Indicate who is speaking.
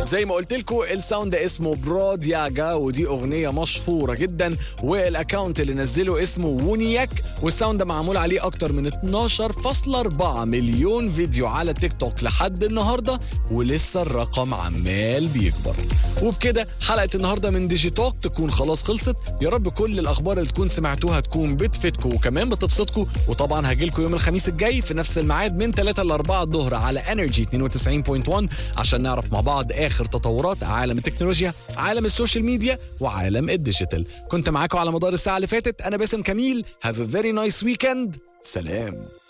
Speaker 1: زي ما قلت لكم الساوند ده اسمه براد ياجا ودي اغنيه مشهوره جدا والاكونت اللي نزله اسمه وونياك والساوند ده معمول عليه اكتر من 12.4 مليون فيديو على تيك توك لحد النهارده ولسه الرقم عمال بيكبر وبكده حلقه النهارده من ديجي توك تكون خلاص خلصت يا رب كل الاخبار اللي تكون سمعتوها تكون بتفيدكم وكمان بتبسطكم وطبعا هجيلكم يوم الخميس الجاي في نفس الميعاد من 3 ل 4 الظهر على انرجي 92.1 عشان نعرف مع بعض اخر تطورات عالم التكنولوجيا عالم السوشيال ميديا وعالم الديجيتال كنت معاكم على مدار الساعه اللي فاتت انا باسم كميل هاف a very nice weekend سلام